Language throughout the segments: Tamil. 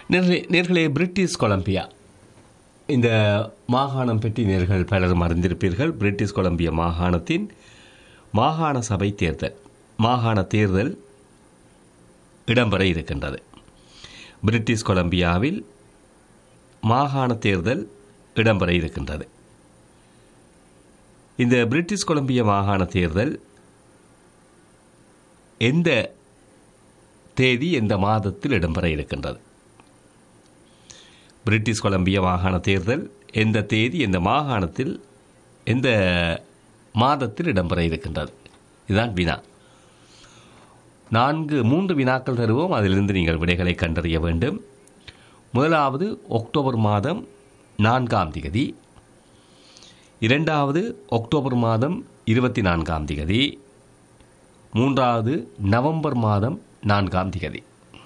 நேர்களே நேர்களே பிரிட்டிஷ் கொலம்பியா இந்த மாகாணம் பற்றி நேர்கள் பலரும் அறிந்திருப்பீர்கள் பிரிட்டிஷ் கொலம்பியா மாகாணத்தின் மாகாண சபை தேர்தல் மாகாண தேர்தல் இடம்பெற இருக்கின்றது பிரிட்டிஷ் கொலம்பியாவில் மாகாண தேர்தல் இடம்பெற இருக்கின்றது இந்த பிரிட்டிஷ் கொலம்பியா மாகாண தேர்தல் எந்த தேதி எந்த மாதத்தில் இடம்பெற இருக்கின்றது பிரிட்டிஷ் கொலம்பியா மாகாண தேர்தல் எந்த தேதி எந்த மாகாணத்தில் எந்த மாதத்தில் இடம்பெற இருக்கின்றது இதுதான் வினா நான்கு மூன்று வினாக்கள் தருவோம் அதிலிருந்து நீங்கள் விடைகளை கண்டறிய வேண்டும் முதலாவது அக்டோபர் மாதம் நான்காம் திகதி இரண்டாவது அக்டோபர் மாதம் இருபத்தி நான்காம் திகதி மூன்றாவது நவம்பர் மாதம் நான்காம் திகதி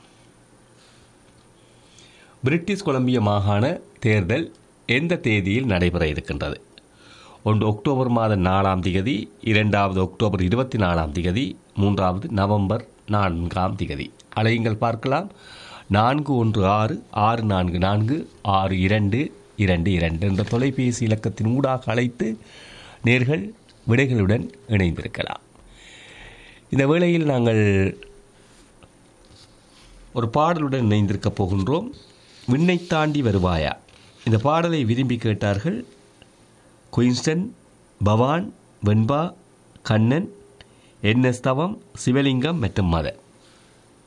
பிரிட்டிஷ் கொலம்பிய மாகாண தேர்தல் எந்த தேதியில் நடைபெற இருக்கின்றது ஒன்று அக்டோபர் மாதம் நாலாம் திகதி இரண்டாவது அக்டோபர் இருபத்தி நாலாம் திகதி மூன்றாவது நவம்பர் நான்காம் திகதி அலையுங்கள் பார்க்கலாம் நான்கு ஒன்று ஆறு ஆறு நான்கு நான்கு ஆறு இரண்டு இரண்டு இரண்டு என்ற தொலைபேசி இலக்கத்தின் ஊடாக அழைத்து நேர்கள் விடைகளுடன் இணைந்திருக்கலாம் இந்த வேளையில் நாங்கள் ஒரு பாடலுடன் இணைந்திருக்கப் போகின்றோம் விண்ணை தாண்டி வருவாயா இந்த பாடலை விரும்பி கேட்டார்கள் குயின்ஸ்டன் பவான் வெண்பா கண்ணன் என் எஸ் தவம் சிவலிங்கம் மற்றும் மதன்